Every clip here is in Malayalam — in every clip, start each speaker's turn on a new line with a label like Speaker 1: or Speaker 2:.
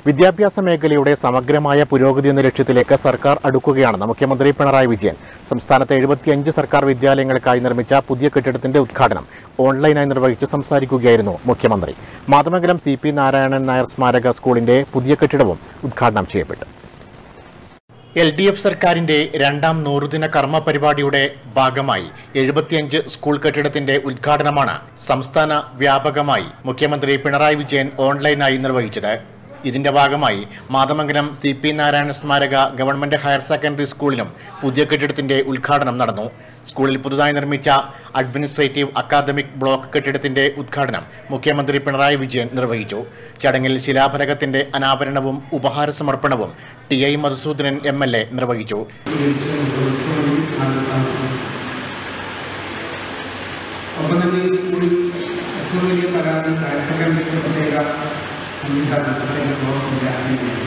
Speaker 1: വിദ്യാഭ്യാസ മേഖലയുടെ സമഗ്രമായ പുരോഗതി എന്ന ലക്ഷ്യത്തിലേക്ക് സർക്കാർ അടുക്കുകയാണെന്ന് മുഖ്യമന്ത്രി പിണറായി വിജയൻ സംസ്ഥാനത്തെ എഴുപത്തിയഞ്ച് സർക്കാർ വിദ്യാലയങ്ങൾക്കായി നിർമ്മിച്ച പുതിയ കെട്ടിടത്തിന്റെ ഉദ്ഘാടനം ഓൺലൈനായി നിർവഹിച്ച് സംസാരിക്കുകയായിരുന്നു മുഖ്യമന്ത്രി മാതമംഗലം സി പി നാരായണൻ നായർ സ്മാരക സ്കൂളിന്റെ പുതിയ കെട്ടിടവും ഉദ്ഘാടനം ചെയ്യപ്പെട്ടു എൽ ഡി എഫ് സർക്കാരിന്റെ രണ്ടാം നൂറുദിന കർമ്മ പരിപാടിയുടെ ഭാഗമായി എഴുപത്തിയഞ്ച് സ്കൂൾ കെട്ടിടത്തിന്റെ ഉദ്ഘാടനമാണ് സംസ്ഥാന വ്യാപകമായി മുഖ്യമന്ത്രി പിണറായി വിജയൻ ഓൺലൈനായി നിർവഹിച്ചത് ഇതിന്റെ ഭാഗമായി മാതമംഗലം സി പി നാരായണ സ്മാരക ഗവൺമെന്റ് ഹയർ സെക്കൻഡറി സ്കൂളിലും പുതിയ കെട്ടിടത്തിന്റെ ഉദ്ഘാടനം നടന്നു സ്കൂളിൽ പുതുതായി നിർമ്മിച്ച അഡ്മിനിസ്ട്രേറ്റീവ് അക്കാദമിക് ബ്ലോക്ക് കെട്ടിടത്തിന്റെ ഉദ്ഘാടനം മുഖ്യമന്ത്രി പിണറായി വിജയൻ നിർവഹിച്ചു ചടങ്ങിൽ ശിലാഫലകത്തിന്റെ അനാവരണവും ഉപഹാര സമർപ്പണവും T I Madhusoodanan M L A നിർവഹിച്ചു
Speaker 2: ഒപ്പം തന്നെ ഈ സ്കൂളിൽ ഏറ്റവും വലിയ പരാതി ഹയർ സെക്കൻഡറി പ്രത്യേക സംവിധാനം പ്രത്യേക ബ്ലോക്കിൻ്റെ ആരംഭിക്കുന്നത്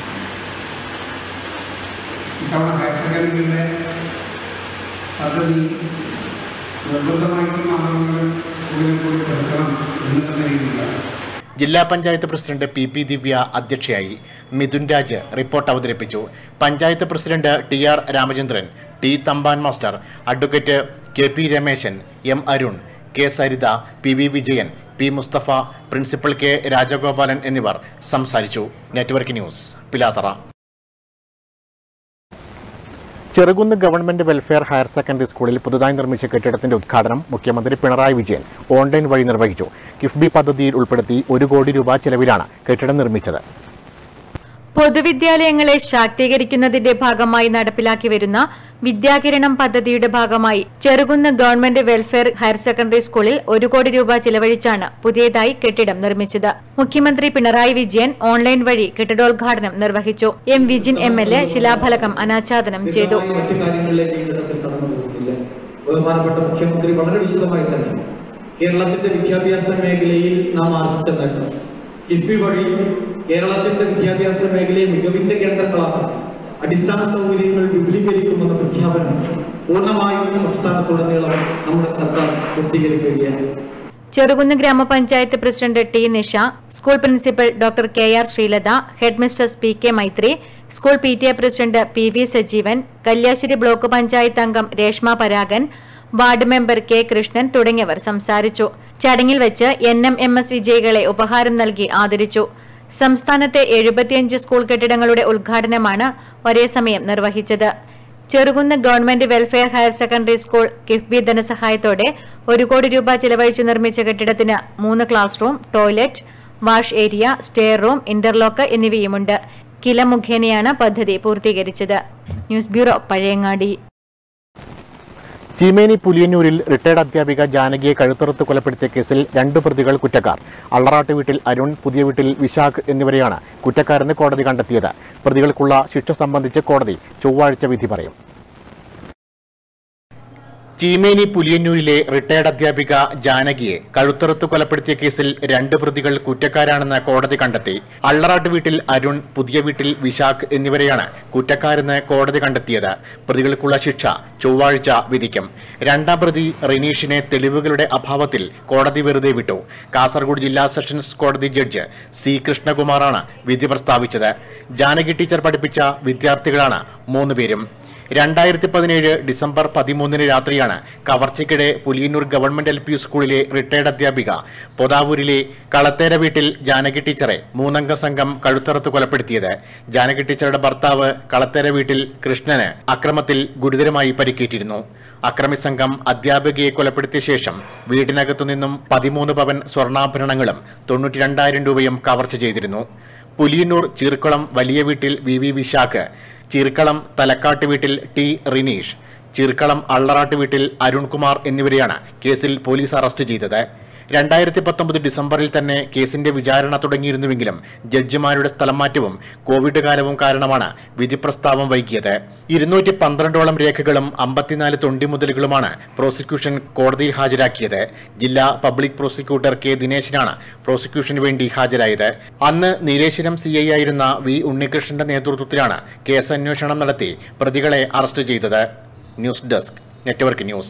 Speaker 2: ഇത്തവണ ഹയർ സെക്കൻഡറിയുടെ പദ്ധതി നിർബന്ധമായിട്ടും നമ്മൾ സ്കൂളിൽ കൂടി പെടുത്തണം എന്ന് തന്നെ രീതിയിലാണ്
Speaker 1: ജില്ലാ panchayat president P P Divya അധ്യക്ഷയായി മിഥുൻ രാജ് റിപ്പോർട്ട് അവതരിപ്പിച്ചു panchayat president T R Ramachandran T Thampan master advocate K P Rameshan M Arun K Saritha P V Vijayan P Musthafa principal K Rajagopalan എന്നിവർ സംസാരിച്ചു network news Pilathara Cherukunnu government welfare higher secondary സ്കൂളിൽ പുതുതായി നിർമ്മിച്ച കെട്ടിടത്തിന്റെ ഉദ്ഘാടനം മുഖ്യമന്ത്രി പിണറായി വിജയൻ ഓൺലൈൻ വഴി നിർവഹിച്ചു കിഫ്ബി പദ്ധതിയിൽ ഉൾപ്പെടുത്തി ഒരു കോടി രൂപ ചെലവിലാണ് കെട്ടിടം നിർമ്മിച്ചത്
Speaker 3: പൊതുവിദ്യാലയങ്ങളെ ശാക്തീകരിക്കുന്നതിന്റെ ഭാഗമായി നടപ്പിലാക്കി വരുന്ന വിദ്യാകിരണം പദ്ധതിയുടെ ഭാഗമായി Cherukunnu government welfare higher secondary സ്കൂളിൽ ഒരു കോടി രൂപ ചിലവഴിച്ചാണ് പുതിയതായി കെട്ടിടം നിർമ്മിച്ചത് മുഖ്യമന്ത്രി പിണറായി വിജയൻ ഓൺലൈൻ വഴി കെട്ടിടോദ്ഘാടനം നിർവഹിച്ചു M Vijin M L A ശിലാഫലകം അനാച്ഛാദനം ചെയ്തു
Speaker 4: വിശദമായി മറ്റു കാര്യങ്ങളിലേക്ക് ഈ ഘട്ടത്തിൽ കടന്നു പോകുന്നില്ല ബഹുമാനപ്പെട്ട മുഖ്യമന്ത്രി വളരെ വിശദമായി തന്നെ കേരളത്തിന്റെ വിദ്യാഭ്യാസ മേഖലയിൽ നാം ആർജിച്ച നേട്ടം കിഫ്ബി വഴി കേരളത്തിന്റെ വിദ്യാഭ്യാസ മേഖലയെ മികവിന്റെ കേന്ദ്രങ്ങളാക്കാൻ അടിസ്ഥാന സൗകര്യങ്ങൾ വിപുലീകരിക്കുമെന്ന പ്രഖ്യാപനം പൂർണ്ണമായും സംസ്ഥാനത്തുടനീളം നമ്മുടെ സർക്കാർ പൂർത്തീകരിക്കുകയാണ്
Speaker 3: ചെറുകുന്ന് ഗ്രാമപഞ്ചായത്ത് president T Nisha school principal doctor K R Sreelatha head mistress P K Maithri school P T A president P V Sajeevan Kalliasseri block panchayat അംഗം Reshma Paragan ward member K Krishnan തുടങ്ങിയവർ സംസാരിച്ചു ചടങ്ങിൽ വെച്ച് എൻ എം എം എസ് വിജയികളെ ഉപഹാരം നൽകി ആദരിച്ചു സംസ്ഥാനത്തെ എഴുപത്തിയഞ്ച് സ്കൂൾ കെട്ടിടങ്ങളുടെ ഉദ്ഘാടനമാണ് ഒരേ സമയം നിർവഹിച്ചത് Cherukunnu government welfare higher secondary school KIIFB ധനസഹായത്തോടെ ഒരു കോടി രൂപ ചിലവഴിച്ച് നിർമ്മിച്ച കെട്ടിടത്തിന് മൂന്ന് class room toilet wash area stair room interlock എന്നിവയുമുണ്ട് കില മുഖേനയാണ് പദ്ധതി പൂർത്തീകരിച്ചത് ന്യൂസ് ബ്യൂറോ പഴയങ്ങാടി
Speaker 1: ചീമേനി പുലിയന്നൂരിൽ റിട്ടയർഡ് അധ്യാപിക ജാനകിയെ കഴുത്തറുത്ത് കൊലപ്പെടുത്തിയ കേസിൽ രണ്ടു പ്രതികൾ കുറ്റക്കാർ അള്ളറാട്ട് വീട്ടിൽ അരുൺ പുതിയ വീട്ടിൽ വിശാഖ് എന്നിവരെയാണ് കുറ്റക്കാരെന്ന് കോടതി കണ്ടെത്തിയത് പ്രതികൾക്കുള്ള ശിക്ഷ സംബന്ധിച്ച് കോടതി ചൊവ്വാഴ്ച വിധി പറയും ചീമേനി പുലിയന്നൂരിലെ റിട്ടയർഡ് അധ്യാപിക ജാനകിയെ കഴുത്തറുത്ത് കൊലപ്പെടുത്തിയ കേസിൽ രണ്ട് പ്രതികൾ കുറ്റക്കാരാണെന്ന് കോടതി കണ്ടെത്തി അള്ളറാട്ട് വീട്ടിൽ അരുൺ പുതിയ വീട്ടിൽ വിശാഖ് എന്നിവരെയാണ് കുറ്റക്കാരെന്ന് കോടതി കണ്ടെത്തിയത് പ്രതികൾക്കുള്ള ശിക്ഷ ചൊവ്വാഴ്ച വിധിക്കും രണ്ടാം പ്രതി റിനീഷിനെ തെളിവുകളുടെ അഭാവത്തിൽ കോടതി വെറുതെ വിട്ടു കാസർഗോഡ് ജില്ലാ സെഷൻസ് കോടതി ജഡ്ജ് സി കൃഷ്ണകുമാറാണ് വിധി പ്രസ്താവിച്ചത് ജാനകി ടീച്ചർ പഠിപ്പിച്ച വിദ്യാർത്ഥികളാണ് മൂന്നുപേരും രണ്ടായിരത്തി പതിനേഴ് ഡിസംബർ പതിമൂന്നിന് രാത്രിയാണ് കവർച്ചയ്ക്കിടെ പുലിയന്നൂർ ഗവൺമെന്റ് എൽ പി സ്കൂളിലെ റിട്ടയർഡ് അധ്യാപിക പൊതാവൂരിലെ കളത്തേര വീട്ടിൽ ജാനകി ടീച്ചറെ മൂന്നംഗ സംഘം കഴുത്തറുത്ത് കൊലപ്പെടുത്തിയത് ജാനകി ടീച്ചറുടെ ഭർത്താവ് കളത്തേര വീട്ടിൽ കൃഷ്ണന് അക്രമത്തിൽ ഗുരുതരമായി പരിക്കേറ്റിരുന്നു അക്രമി സംഘം അധ്യാപികയെ കൊലപ്പെടുത്തിയ ശേഷം വീടിനകത്തു നിന്നും പതിമൂന്ന് പവൻ സ്വർണ്ണാഭരണങ്ങളും തൊണ്ണൂറ്റി രണ്ടായിരം രൂപയും കവർച്ച ചെയ്തിരുന്നു പുലിയന്നൂർ ചീർക്കുളം വലിയ വീട്ടിൽ വി വി വിശാഖ് ചീർക്കളം തലക്കാട്ട് വീട്ടിൽ ടി റിനീഷ് ചീർക്കളം അള്ളറാട്ട് വീട്ടിൽ അരുൺകുമാർ എന്നിവരെയാണ് കേസിൽ പോലീസ് അറസ്റ്റ് ചെയ്തത് രണ്ടായിരത്തി പത്തൊമ്പത് ഡിസംബറിൽ തന്നെ കേസിന്റെ വിചാരണ തുടങ്ങിയിരുന്നുവെങ്കിലും ജഡ്ജിമാരുടെ സ്ഥലം മാറ്റവും കോവിഡ് കാലവും കാരണമാണ് വിധി പ്രസ്താവം വൈകിയത് ഇരുന്നൂറ്റി പന്ത്രണ്ടോളം രേഖകളും അമ്പത്തിനാല് തൊണ്ടിമുതലുകളുമാണ് പ്രോസിക്യൂഷൻ കോടതിയിൽ ഹാജരാക്കിയത് ജില്ലാ പബ്ലിക് പ്രോസിക്യൂട്ടർ കെ ദിനേശനാണ് പ്രോസിക്യൂഷന് വേണ്ടി ഹാജരായത് അന്ന് നീലേശ്വരം സി ഐ ആയിരുന്ന വി ഉണ്ണികൃഷ്ണന്റെ നേതൃത്വത്തിലാണ് കേസ് അന്വേഷണം നടത്തി പ്രതികളെ അറസ്റ്റ് ചെയ്തത് news desk network news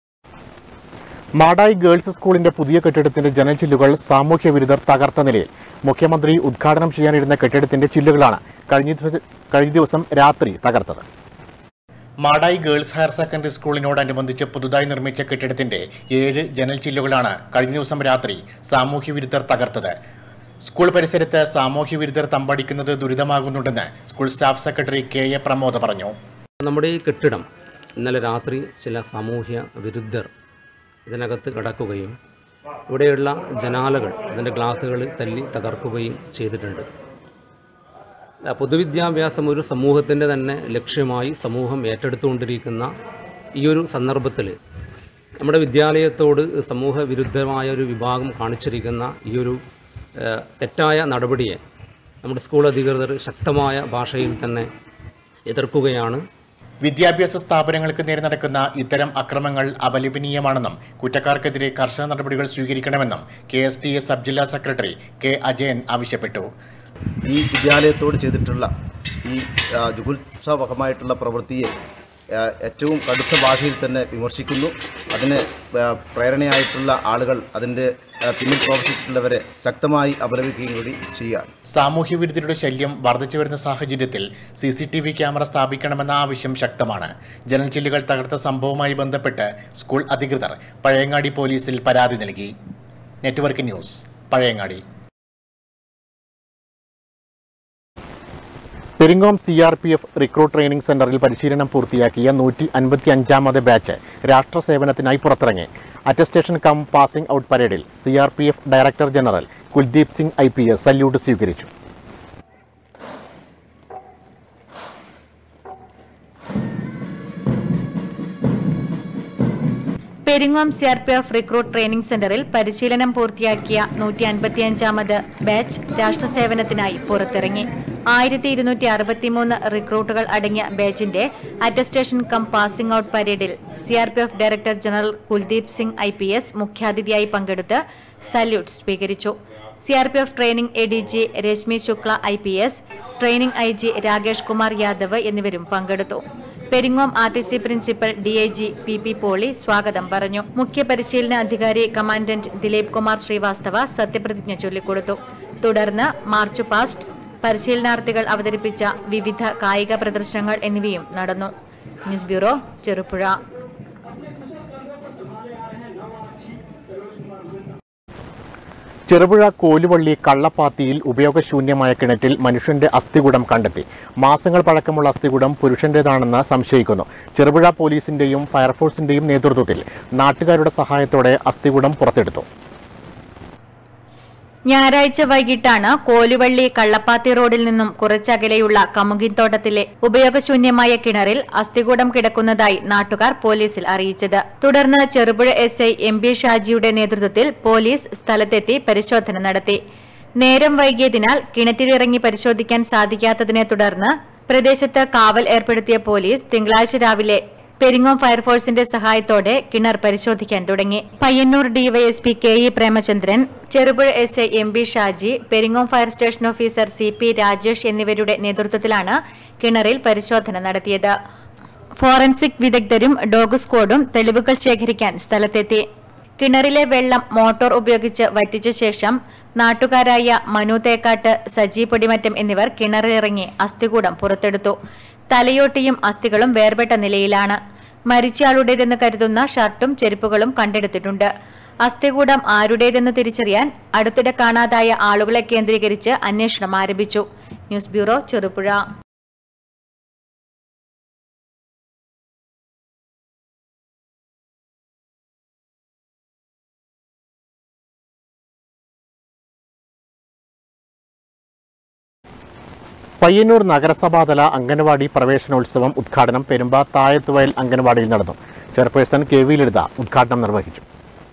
Speaker 1: Madayi girls സ്കൂളിന്റെ പുതിയ കെട്ടിടത്തിന്റെ ജനൽച്ചില്ലുകൾ സാമൂഹ്യ വിരുദ്ധർ തകർത്ത നിലയിൽ മുഖ്യമന്ത്രി ഉദ്ഘാടനം ചെയ്യാനിരുന്ന കെട്ടിടത്തിന്റെ ചില്ലുകളാണ് കഴിഞ്ഞ ദിവസ- കഴിഞ്ഞ ദിവസം രാത്രി തകർത്തത് മാടായി ഗേൾസ് ഹയർ സെക്കൻഡറി സ്കൂളിനോടനുബന്ധിച്ച് പുതുതായി നിർമ്മിച്ച കെട്ടിടത്തിന്റെ ഏഴ് ജനൽ ചില്ലുകളാണ് കഴിഞ്ഞ ദിവസം രാത്രി സാമൂഹ്യ വിരുദ്ധർ തകർത്തത് സ്കൂൾ പരിസരത്ത് സാമൂഹ്യ വിരുദ്ധർ തമ്പടിക്കുന്നത് ദുരിതമാകുന്നുണ്ടെന്ന് school staff secretary K A Pramod പറഞ്ഞു
Speaker 5: നമ്മുടെ ഈ കെട്ടിടം ഇന്നലെ രാത്രി ചില സാമൂഹ്യ വിരുദ്ധർ ഇതിനകത്ത് കിടക്കുകയും ഇവിടെയുള്ള ജനാലകൾ അതിൻ്റെ ഗ്ലാസുകൾ തല്ലി തകർക്കുകയും ചെയ്തിട്ടുണ്ട് ആ, പൊതുവിദ്യാഭ്യാസം ഒരു സമൂഹത്തിൻ്റെ തന്നെ ലക്ഷ്യമായി സമൂഹം ഏറ്റെടുത്തുകൊണ്ടിരിക്കുന്ന ഈ ഒരു സന്ദർഭത്തിൽ നമ്മുടെ വിദ്യാലയത്തോട് സമൂഹ വിരുദ്ധമായ ഒരു വിഭാഗം കാണിച്ചിരിക്കുന്ന ഈ ഒരു ആ, തെറ്റായ നടപടിയെ നമ്മുടെ സ്കൂൾ അധികൃതർ ശക്തമായ ഭാഷയിൽ തന്നെ എതിർക്കുകയാണ്
Speaker 1: വിദ്യാഭ്യാസ സ്ഥാപനങ്ങൾക്ക് നേരെ നടക്കുന്ന ഇത്തരം അക്രമങ്ങൾ അപലപനീയമാണെന്നും കുറ്റക്കാർക്കെതിരെ കർശന നടപടികൾ സ്വീകരിക്കണമെന്നും K S T A sub ജില്ലാ സെക്രട്ടറി കെ അജയൻ ആവശ്യപ്പെട്ടു
Speaker 6: ഈ വിദ്യാലയത്തോട് ചെയ്തിട്ടുള്ള ഈ ആ, ജുഗുത്സവകമായിട്ടുള്ള പ്രവൃത്തിയെ ആ, ഏറ്റവും കടുത്ത ഭാഷയിൽ തന്നെ വിമർശിക്കുന്നു അതിന് ആ, പ്രേരണയായിട്ടുള്ള ആളുകൾ അതിൻ്റെ ആ, പിന്നിൽ പ്രവർത്തിച്ചിട്ടുള്ളവരെ ശക്തമായി അപലപിക്കുകയും കൂടി ചെയ്യുകയാണ്
Speaker 1: സാമൂഹ്യ വിരുദ്ധരുടെ ശല്യം വർദ്ധിച്ചു വരുന്ന സാഹചര്യത്തിൽ C C T V camera സ്ഥാപിക്കണമെന്ന ആവശ്യം ശക്തമാണ് ജനൽച്ചില്ലുകൾ തകർത്ത സംഭവവുമായി ബന്ധപ്പെട്ട് സ്കൂൾ അധികൃതർ പഴയങ്ങാടി പോലീസിൽ പരാതി നൽകി network news Pazhayangadi Peringome C R P F recruit training സെന്ററിൽ പരിശീലനം പൂർത്തിയാക്കിയ നൂറ്റി അൻപത്തി അഞ്ചാമത് ബാച്ച് രാഷ്ട്രസേവനത്തിനായി പുറത്തിറങ്ങി അറ്റസ്റ്റേഷൻ കം പാസിംഗ് ഔട്ട് പരേഡിൽ C R P F director general Kuldeep Singh I P S salute സ്വീകരിച്ചു
Speaker 3: Peringome C R P F recruit training സെന്ററിൽ പരിശീലനം പൂർത്തിയാക്കിയ നൂറ്റി അൻപത്തിയഞ്ചാമത് ബാച്ച് രാഷ്ട്രസേവനത്തിനായി പുറത്തിറങ്ങി ആയിരത്തി ഇരുന്നൂറ്റി അറുപത്തിമൂന്ന് റിക്രൂട്ടുകൾ അടങ്ങിയ ബാച്ചിന്റെ അറ്റസ്റ്റേഷൻ കം പാസിംഗ് ഔട്ട് പരേഡിൽ C R P F director general Kuldeep Singh I P S മുഖ്യാതിഥിയായി പങ്കെടുത്ത് സല്യൂട്ട് സ്വീകരിച്ചു C R P F training A D G Rashmi Shukla I P S training I G Rakesh Kumar Yadav എന്നിവരും പങ്കെടുത്തു Peringome R T C principal D I G P P Poly സ്വാഗതം പറഞ്ഞു മുഖ്യ പരിശീലന അധികാരി കമാൻഡന്റ് ദിലീപ് കുമാർ ശ്രീവാസ്തവ സത്യപ്രതിജ്ഞ ചൊല്ലിക്കൊടുത്തു തുടർന്ന് മാർച്ച് പാസ്റ്റ് പരിശീലനാർത്ഥികൾ അവതരിപ്പിച്ച വിവിധ കായിക പ്രദർശനങ്ങൾ എന്നിവയും നടന്നു ന്യൂസ് ബ്യൂറോ ചെറുപുഴ
Speaker 1: ചെറുപുഴ കോലുവള്ളി കള്ളപ്പാത്തിയിൽ ഉപയോഗശൂന്യമായ കിണറ്റിൽ മനുഷ്യന്റെ അസ്ഥികൂടം കണ്ടെത്തി മാസങ്ങൾ പഴക്കമുള്ള അസ്ഥികൂടം പുരുഷന്റേതാണെന്ന് സംശയിക്കുന്നു ചെറുപുഴ പോലീസിന്റെയും ഫയർഫോഴ്സിന്റെയും നേതൃത്വത്തിൽ നാട്ടുകാരുടെ സഹായത്തോടെ അസ്ഥികൂടം പുറത്തെടുത്തു
Speaker 3: ഞായറാഴ്ച വൈകിട്ടാണ് കോലുവള്ളി കള്ളപ്പാത്തി റോഡിൽ നിന്നും കുറച്ചകലെയുള്ള കമുകിൻതോട്ടത്തിലെ ഉപയോഗശൂന്യമായ കിണറിൽ അസ്ഥികൂടം കിടക്കുന്നതായി നാട്ടുകാർ പോലീസിൽ അറിയിച്ചത് തുടർന്ന് Cherupuzha S I M B ഷാജിയുടെ നേതൃത്വത്തിൽ പോലീസ് സ്ഥലത്തെത്തി പരിശോധന നടത്തി നേരം വൈകിയതിനാൽ കിണറ്റിലിറങ്ങി പരിശോധിക്കാൻ സാധിക്കാത്തതിനെ തുടർന്ന് പ്രദേശത്ത് കാവൽ ഏർപ്പെടുത്തിയ പോലീസ് തിങ്കളാഴ്ച രാവിലെ പെരിങ്ങോം ഫയർഫോഴ്സിന്റെ സഹായത്തോടെ കിണർ പരിശോധിക്കാൻ തുടങ്ങി Payyanur DYSP K E Premachandran Cherupuzha S I M B Shaji Peringome fire station officer C P Rajesh എന്നിവരുടെ നേതൃത്വത്തിലാണ് കിണറിൽ പരിശോധന നടത്തിയത് ഫോറൻസിക് വിദഗ്ധരും ഡോഗ് സ്ക്വാഡും തെളിവുകൾ ശേഖരിക്കാൻ സ്ഥലത്തെത്തി കിണറിലെ വെള്ളം മോട്ടോർ ഉപയോഗിച്ച് വറ്റിച്ച ശേഷം നാട്ടുകാരായ മനു തേക്കാട്ട് സജി പൊടിമറ്റം എന്നിവർ കിണറിലിറങ്ങി അസ്ഥികൂടം പുറത്തെടുത്തു തലയോട്ടിയും അസ്ഥികളും വേർപെട്ട നിലയിലാണ് മരിച്ചയാളുടേതെന്ന് കരുതുന്ന ഷർട്ടും ചെരുപ്പുകളും കണ്ടെടുത്തിട്ടുണ്ട് അസ്ഥികൂടം ആരുടേതെന്ന് തിരിച്ചറിയാൻ അടുത്തിടെ കാണാതായ ആളുകളെ കേന്ദ്രീകരിച്ച് അന്വേഷണം ആരംഭിച്ചു ന്യൂസ് ബ്യൂറോ ചെറുപുഴ
Speaker 1: പയ്യന്നൂർ നഗരസഭാതല അംഗനവാടി പ്രവേശനോത്സവം ഉദ്ഘാടനം പെരുമ്പ തായത്തുവയൽ അംഗനവാടിയിൽ നടന്നു ചെയർപേഴ്സൺ കെ വി ലളിത ഉദ്ഘാടനം നിർവഹിച്ചു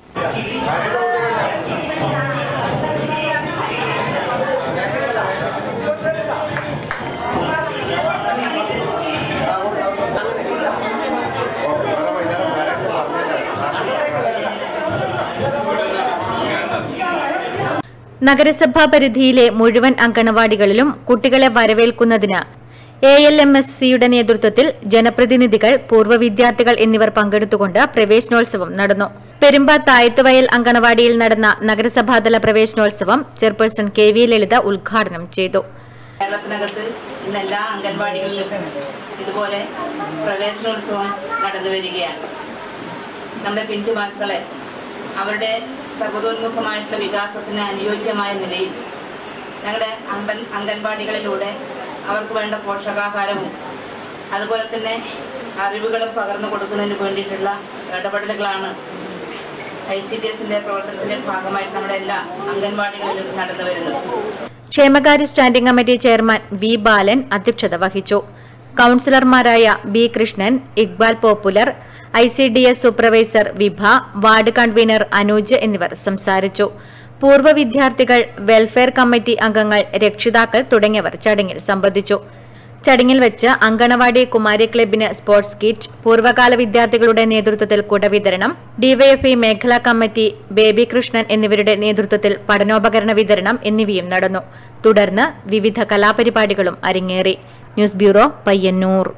Speaker 3: നഗരസഭാ പരിധിയിലെ മുഴുവൻ അങ്കണവാടികളിലും കുട്ടികളെ വരവേൽക്കുന്നതിന് എ എൽ എം എസ് സിയുടെ നേതൃത്വത്തിൽ ജനപ്രതിനിധികൾ പൂർവ്വ വിദ്യാർത്ഥികൾ എന്നിവർ പങ്കെടുത്തുകൊണ്ട് പ്രവേശനോത്സവം നടന്നു പെരുമ്പ തായത്തുവയൽ അങ്കണവാടിയിൽ നടന്ന നഗരസഭാതല പ്രവേശനോത്സവം ചെയർപേഴ്സൺ കെ വി ലളിത ഉദ്ഘാടനം ചെയ്തു
Speaker 7: കേരളത്തിനകത്ത് ഇന്ന് എല്ലാ അംഗൻവാടികളിലും ഇതുപോലെ പ്രവേശനോത്സവം നടന്നു വരികയാണ് നമ്മുടെ പിഞ്ചുമക്കളെ അവരുടെ സർവതോന്മുഖമായിട്ടുള്ള വികാസത്തിന് അനുയോജ്യമായ നിലയിൽ ഞങ്ങളുടെ അമ്പൻ അംഗൻവാടികളിലൂടെ അവർക്ക് വേണ്ട പോഷകാഹാരവും അതുപോലെ തന്നെ അറിവുകളും പകർന്നു കൊടുക്കുന്നതിന് വേണ്ടിയിട്ടുള്ള ഇടപെടലുകളാണ് ഐ സി ഡി എസിന്റെ പ്രവർത്തനത്തിന്റെ ഭാഗമായിട്ട് നമ്മുടെ എല്ലാ അംഗൻവാടികളിലും നടന്നു വരുന്നത്
Speaker 3: ക്ഷേമകാര്യ standing committee chairman V Balan അധ്യക്ഷത വഹിച്ചു കൌൺസിലർമാരായ B Krishnan Iqbal popular I C D S supervisor Vibha ward convener Anuj എന്നിവർ സംസാരിച്ചു പൂർവ്വ വിദ്യാർത്ഥികൾ വെൽഫെയർ കമ്മിറ്റി അംഗങ്ങൾ രക്ഷിതാക്കൾ തുടങ്ങിയവർ ചടങ്ങിൽ സംബന്ധിച്ചു ചടങ്ങിൽ വെച്ച് അങ്കണവാടി കുമാരി ക്ലബിന് സ്പോർട്സ് കിറ്റ് പൂർവ്വകാല വിദ്യാർത്ഥികളുടെ നേതൃത്വത്തിൽ കുടവിതരണം ഡിവൈഎഫ്ഐ മേഖലാ കമ്മിറ്റി ബേബി കൃഷ്ണൻ എന്നിവരുടെ നേതൃത്വത്തിൽ പഠനോപകരണ വിതരണം എന്നിവയും നടന്നു തുടർന്ന് വിവിധ കലാപരിപാടികളും അരങ്ങേറി ന്യൂസ് ബ്യൂറോ പയ്യന്നൂർ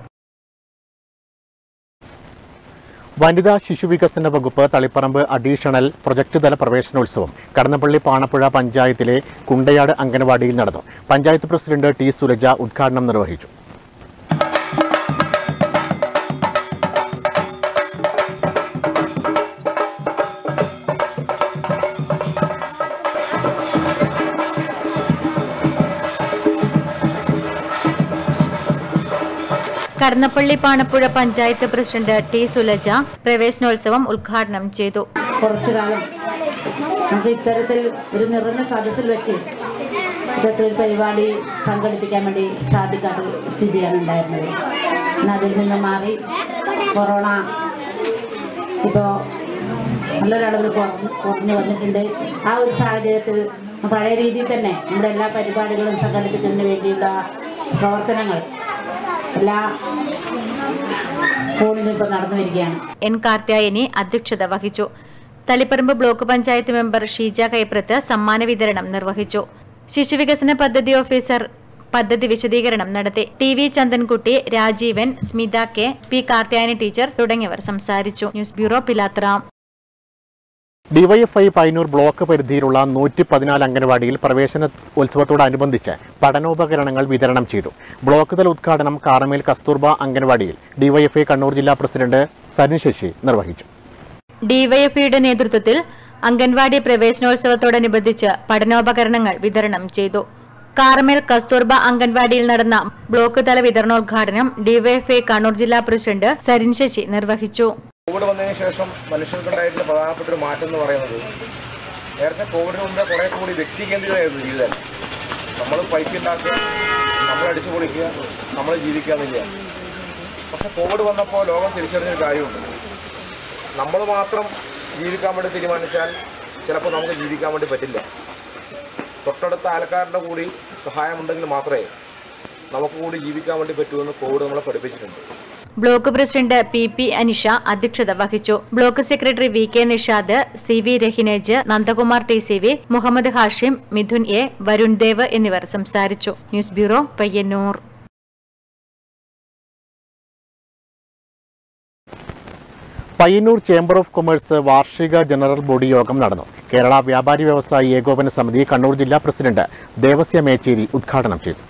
Speaker 1: വനിതാ ശിശുവികസന വകുപ്പ് തളിപ്പറമ്പ് അഡീഷണൽ പ്രൊജക്ട് തല പ്രവേശനോത്സവം കടന്നപ്പള്ളി പാണപ്പുഴ പഞ്ചായത്തിലെ കുണ്ടയാട് അംഗനവാടിയിൽ നടന്നു പഞ്ചായത്ത് പ്രസിഡന്റ് ടി സുലജ ഉദ്ഘാടനം നിർവഹിച്ചു
Speaker 3: കടന്നപ്പള്ളി പാണപ്പുഴ പഞ്ചായത്ത് പ്രസിഡന്റ് ടി സുലജ പ്രവേശനോത്സവം ഉദ്ഘാടനം ചെയ്തു
Speaker 8: കുറച്ചു കാലം നമുക്ക് ഇത്തരത്തിൽ ഒരു നിറഞ്ഞ സദസ്സിൽ വെച്ച് ഇത്തരത്തിലൊരു പരിപാടി സംഘടിപ്പിക്കാൻ വേണ്ടി സാധിക്കാത്ത സ്ഥിതിയാണ് ഉണ്ടായിരുന്നത് ഇന്ന് അതിൽ നിന്ന് മാറി കൊറോണ ഇപ്പോൾ നല്ലൊരളവിൽ കുറഞ്ഞ് കുറഞ്ഞു വന്നിട്ടുണ്ട് ആ ഒരു സാഹചര്യത്തിൽ പഴയ രീതിയിൽ തന്നെ നമ്മുടെ എല്ലാ പരിപാടികളും സംഘടിപ്പിക്കുന്നതിന് വേണ്ടിയുള്ള പ്രവർത്തനങ്ങൾ എല്ലാ കോണിലും ഇപ്പോൾ നടന്നു വരികയാണ്
Speaker 3: എൻ കാർത്യായനി അധ്യക്ഷത വഹിച്ചു തളിപ്പറമ്പ് ബ്ലോക്ക് പഞ്ചായത്ത് മെമ്പർ ഷീജ കൈപ്രത്ത് സമ്മാന വിതരണം നിർവഹിച്ചു ശിശുവികസന പദ്ധതി ഓഫീസർ പദ്ധതി വിശദീകരണം നടത്തി T V Chandankutty Rajeevan Smitha K P Karthyayani teacher തുടങ്ങിയവർ സംസാരിച്ചു news bureau Pilathara
Speaker 1: DYFI Painur block പരിധിയിലുള്ള നൂറ്റി പതിനാല് അംഗനവാടിയിൽ പ്രവേശന ഉത്സവത്തോടനുബന്ധിച്ച് പഠനോപകരണങ്ങൾ വിതരണം ചെയ്തു ബ്ലോക്ക് തല ഉദ്ഘാടനം കാറമേൽ കസ്തൂർബ അംഗനവാടിയിൽ ഡിവൈഎഫ്ഐ കണ്ണൂർ ജില്ലാ പ്രസിഡന്റ് സരിൻ ശശി നിർവഹിച്ചു
Speaker 3: ഡിവൈഎഫ്ഐയുടെ നേതൃത്വത്തിൽ അംഗൻവാടി പ്രവേശനോത്സവത്തോടനുബന്ധിച്ച് പഠനോപകരണങ്ങൾ വിതരണം ചെയ്തു കാർമേൽ കസ്തൂർബ അംഗൻവാടിയിൽ നടന്ന ബ്ലോക്ക് തല വിതരണോദ്ഘാടനം ഡിവൈഎഫ്ഐ കണ്ണൂർ ജില്ലാ പ്രസിഡന്റ് സരിൻ ശശി നിർവഹിച്ചു
Speaker 9: കോവിഡ് വന്നതിന് ശേഷം മനുഷ്യർക്കുണ്ടായിട്ടുള്ള പ്രധാനപ്പെട്ട ഒരു മാറ്റം എന്ന് പറയുന്നത് നേരത്തെ കോവിഡിന് മുമ്പേ കുറേ കൂടി വ്യക്തി കേന്ദ്രീയമായിരുന്നു ജീവിതം നമ്മൾ പൈസ ഉണ്ടാക്കുക നമ്മൾ അടിച്ചു പൊളിക്കുക നമ്മൾ ജീവിക്കുക എന്നില്ല പക്ഷെ കോവിഡ് വന്നപ്പോൾ ലോകം തിരിച്ചറിഞ്ഞൊരു കാര്യമുണ്ട് നമ്മൾ മാത്രം ജീവിക്കാൻ വേണ്ടി തീരുമാനിച്ചാൽ ചിലപ്പോൾ നമുക്ക് ജീവിക്കാൻ വേണ്ടി പറ്റില്ല തൊട്ടടുത്ത അയൽക്കാരുടെ കൂടി സഹായമുണ്ടെങ്കിൽ മാത്രമേ നമുക്ക് കൂടി ജീവിക്കാൻ വേണ്ടി പറ്റൂന്ന് കോവിഡ് നമ്മളെ പഠിപ്പിച്ചിട്ടുണ്ട്
Speaker 3: block president P P Anisha അധ്യക്ഷത വഹിച്ചു block secretary V K Nishad C V Rahinej Nandakumar T C V Muhammad Hashim Mithun A Varun Dev എന്നിവർ സംസാരിച്ചു news bureau Payyanur
Speaker 1: Payyanur chamber of commerce വാർഷിക ജനറൽ ബോഡി യോഗം നടന്നു കേരള വ്യാപാരി വ്യവസായി ഏകോപന സമിതി കണ്ണൂർ ജില്ലാ പ്രസിഡന്റ് ദേവസ്യ മേച്ചേരി ഉദ്ഘാടനം ചെയ്തു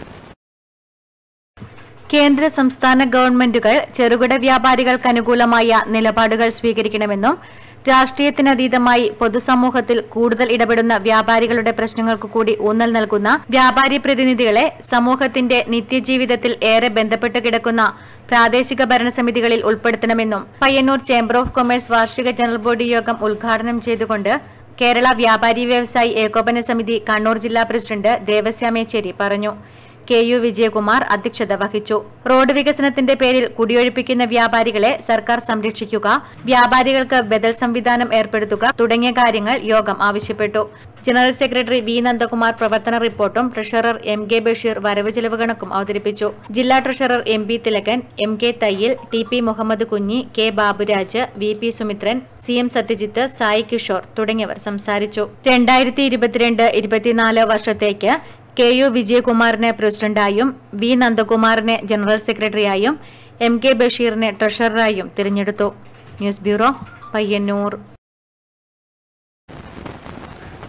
Speaker 3: കേന്ദ്ര സംസ്ഥാന ഗവൺമെന്റുകൾ ചെറുകിട വ്യാപാരികൾക്ക് അനുകൂലമായ നിലപാടുകൾ സ്വീകരിക്കണമെന്നും രാഷ്ട്രീയത്തിനതീതമായി പൊതുസമൂഹത്തിൽ കൂടുതൽ ഇടപെടുന്ന വ്യാപാരികളുടെ പ്രശ്നങ്ങൾക്ക് കൂടി ഊന്നൽ നൽകുന്ന വ്യാപാരി പ്രതിനിധികളെ സമൂഹത്തിന്റെ നിത്യജീവിതത്തിൽ ഏറെ ബന്ധപ്പെട്ട് കിടക്കുന്ന പ്രാദേശിക ഭരണസമിതികളിൽ ഉൾപ്പെടുത്തണമെന്നും പയ്യന്നൂർ ചേംബർ ഓഫ് കൊമേഴ്സ് വാർഷിക ജനറൽ ബോഡി യോഗം ഉദ്ഘാടനം ചെയ്തുകൊണ്ട് കേരള വ്യാപാരി വ്യവസായി ഏകോപന സമിതി കണ്ണൂർ ജില്ലാ പ്രസിഡന്റ് ദേവസ്യാമേച്ചേരി പറഞ്ഞു കെ യു വിജയകുമാർ അധ്യക്ഷത വഹിച്ചു റോഡ് വികസനത്തിന്റെ പേരിൽ കുടിയൊഴിപ്പിക്കുന്ന വ്യാപാരികളെ സർക്കാർ സംരക്ഷിക്കുക വ്യാപാരികൾക്ക് ബദൽ സംവിധാനം ഏർപ്പെടുത്തുക തുടങ്ങിയ കാര്യങ്ങൾ യോഗം ആവശ്യപ്പെട്ടു ജനറൽ സെക്രട്ടറി വി നന്ദകുമാർ പ്രവർത്തന റിപ്പോർട്ടും ട്രഷറർ എം കെ ബഷീർ വരവ് ചെലവ് കണക്കും അവതരിപ്പിച്ചു ജില്ലാ treasurer M P Thilakan M K Thayyil T P Muhammad Kunhi K Baburaj V P Sumithran C M Satyajit Sai Kishore തുടങ്ങിയവർ സംസാരിച്ചു രണ്ടായിരത്തി ഇരുപത്തിരണ്ട് ഇരുപത്തിനാല് വർഷത്തേക്ക് കെ യു വിജയകുമാറിനെ പ്രസിഡന്റായും വി നന്ദകുമാറിനെ ജനറൽ സെക്രട്ടറിയായും എം കെ ബഷീറിനെ ട്രഷററായും തിരഞ്ഞെടുത്തു ന്യൂസ് ബ്യൂറോ പയ്യന്നൂർ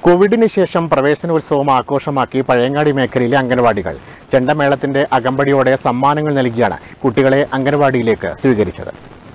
Speaker 1: കോവിഡിന് ശേഷം പ്രവേശനോത്സവം ആഘോഷമാക്കി പഴയങ്ങാടി മേഖലയിലെ അംഗനവാടികൾ ചെണ്ടമേളത്തിന്റെ അകമ്പടിയോടെ സമ്മാനങ്ങൾ നൽകിയാണ് കുട്ടികളെ അംഗനവാടിയിലേക്ക് സ്വീകരിച്ചത്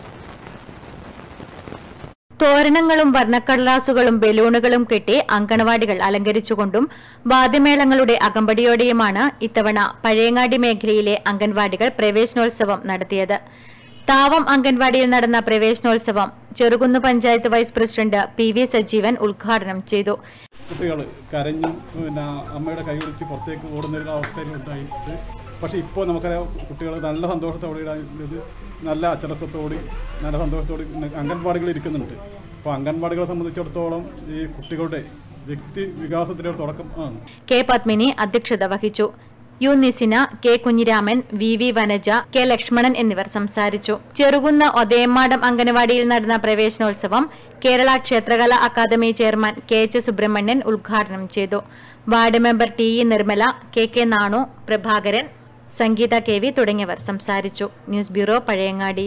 Speaker 3: തോരണങ്ങളും വർണ്ണക്കടലാസുകളും ബലൂണുകളും കെട്ടി അങ്കണവാടികൾ അലങ്കരിച്ചുകൊണ്ടും വാദ്യമേളങ്ങളുടെ അകമ്പടിയോടെയുമാണ് ഇത്തവണ പഴയങ്ങാടി മേഖലയിലെ അംഗൻവാടികൾ പ്രവേശനോത്സവം നടത്തിയത് താവം അംഗൻവാടിയിൽ നടന്ന പ്രവേശനോത്സവം Cherukunnu panchayat vice president P V Sajeevan ഉദ്ഘാടനം ചെയ്തു
Speaker 10: കുട്ടികൾ കരഞ്ഞും പിന്നെ അമ്മയുടെ കൈ പിടിച്ച് പുറത്തേക്ക് ഓടുന്നൊരു അവസ്ഥയിൽ ഉണ്ടായിട്ട് പക്ഷേ ഇപ്പോൾ നമുക്കറിയാം കുട്ടികൾ നല്ല സന്തോഷത്തോടെ ഇത് നല്ല അച്ചടക്കത്തോടെ നല്ല സന്തോഷത്തോടെ അംഗൻവാടികൾ ഇരിക്കുന്നുണ്ട് അപ്പോൾ അംഗൻവാടികളെ സംബന്ധിച്ചിടത്തോളം ഈ കുട്ടികളുടെ വ്യക്തി വികാസത്തിൻ്റെ ഒരു തുടക്കം ആണ്
Speaker 3: കെ പത്മിനി അധ്യക്ഷത വഹിച്ചു U Nisina K Kunhiraman V V Vanaja K Lakshmanan എന്നിവർ സംസാരിച്ചു ചെറുകുന്ന് ഒതയമാടം അംഗനവാടിയിൽ നടന്ന പ്രവേശനോത്സവം കേരള ക്ഷേത്രകലാ academy chairman K H Subrahmanyan ഉദ്ഘാടനം ചെയ്തു ward member T E Nirmala K K Nanu Prabhakaran Sangeetha K V തുടങ്ങിയവർ സംസാരിച്ചു news bureau Pazhayangadi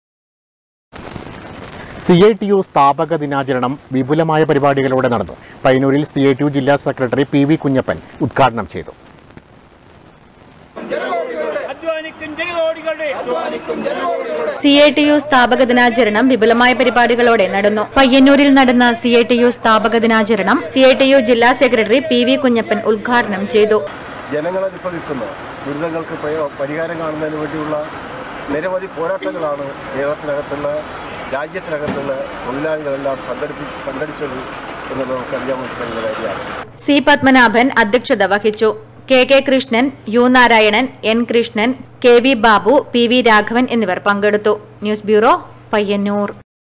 Speaker 1: C I T U സ്ഥാപക ദിനാചരണം വിപുലമായ പരിപാടികളോടെ നടന്നു പയ്യന്നൂരിൽ സി ഐ ടി യു ജില്ലാ സെക്രട്ടറി പി വി കുഞ്ഞപ്പൻ ഉദ്ഘാടനം ചെയ്തു
Speaker 3: സി ഐ ടി യു സ്ഥാപക ദിനാചരണം വിപുലമായ പരിപാടികളോടെ നടന്നു പയ്യന്നൂരിൽ നടന്ന സി ഐ ടി യു സ്ഥാപക ദിനാചരണം സി ഐ ടി യു ജില്ലാ സെക്രട്ടറി പി വി കുഞ്ഞപ്പൻ ഉദ്ഘാടനം ചെയ്തു
Speaker 11: ജനങ്ങൾ അനുഭവിക്കുന്ന ദുരിതങ്ങൾക്ക് പ്രയോ- പരിഹാരം കാണുന്നതിന് വേണ്ടിയുള്ള നിരവധി പോരാട്ടങ്ങളാണ് കേരളത്തിനകത്തുള്ള രാജ്യത്തിനകത്തുള്ള തൊഴിലാളികളെല്ലാം സംഘടിപ്പി സംഘടിച്ചത് എന്നുള്ളത് നമുക്കറിയാൻ കഴിയുന്ന കാര്യമാണ്
Speaker 3: സി പത്മനാഭൻ അധ്യക്ഷത വഹിച്ചു K K Krishnan U Narayanan N Krishnan K V Babu P V Raghavan എന്നിവർ പങ്കെടുത്തു ന്യൂസ് ബ്യൂറോ പയ്യന്നൂർ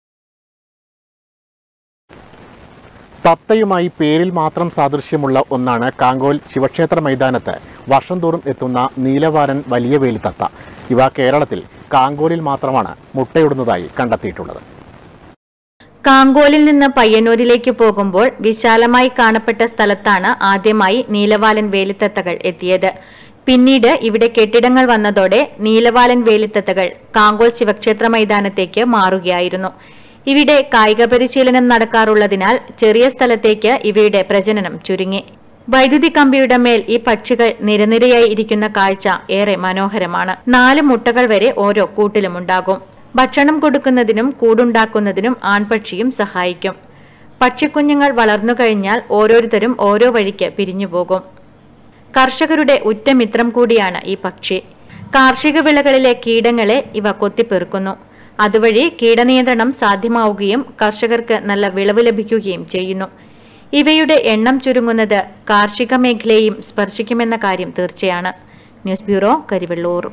Speaker 1: തത്തയുമായി പേരിൽ മാത്രം സാദൃശ്യമുള്ള ഒന്നാണ് കാങ്കോൽ ശിവക്ഷേത്ര മൈതാനത്ത് വർഷം തോറും എത്തുന്ന നീലവാരൻ വലിയ വേലിത്തത്ത ഇവ കേരളത്തിൽ കാങ്കോലിൽ മാത്രമാണ് മുട്ടയിടുന്നതായി കണ്ടെത്തിയിട്ടുള്ളത്
Speaker 3: കാങ്കോലിൽ നിന്ന് പയ്യന്നൂരിലേക്ക് പോകുമ്പോൾ വിശാലമായി കാണപ്പെട്ട സ്ഥലത്താണ് ആദ്യമായി നീലവാലൻ വേലിത്തത്തകൾ എത്തിയത് പിന്നീട് ഇവിടെ കെട്ടിടങ്ങൾ വന്നതോടെ നീലവാലൻ വേലിത്തത്തകൾ കാങ്കോൽ ശിവക്ഷേത്ര മൈതാനത്തേക്ക് മാറുകയായിരുന്നു ഇവിടെ കായിക പരിശീലനം നടക്കാറുള്ളതിനാൽ ചെറിയ സ്ഥലത്തേക്ക് ഇവയുടെ പ്രജനനം ചുരുങ്ങി വൈദ്യുതി കമ്പിയുടെ മേൽ ഈ പക്ഷികൾ നിരനിരയായി ഇരിക്കുന്ന കാഴ്ച ഏറെ മനോഹരമാണ് നാല് മുട്ടകൾ വരെ ഓരോ കൂട്ടിലുമുണ്ടാകും ഭക്ഷണം കൊടുക്കുന്നതിനും കൂടുണ്ടാക്കുന്നതിനും ആൺപക്ഷിയും സഹായിക്കും പക്ഷിക്കുഞ്ഞുങ്ങൾ വളർന്നു കഴിഞ്ഞാൽ ഓരോരുത്തരും ഓരോ വഴിക്ക് പിരിഞ്ഞുപോകും കർഷകരുടെ ഉറ്റമിത്രം കൂടിയാണ് ഈ പക്ഷി കാർഷിക വിളകളിലെ കീടങ്ങളെ ഇവ കൊത്തിപ്പെറുക്കുന്നു അതുവഴി കീടനിയന്ത്രണം സാധ്യമാവുകയും കർഷകർക്ക് നല്ല വിളവ് ലഭിക്കുകയും ചെയ്യുന്നു ഇവയുടെ എണ്ണം ചുരുങ്ങുന്നത് കാർഷിക മേഖലയെയും സ്പർശിക്കുമെന്ന കാര്യം തീർച്ചയാണ് ന്യൂസ് ബ്യൂറോ കരിവെള്ളൂർ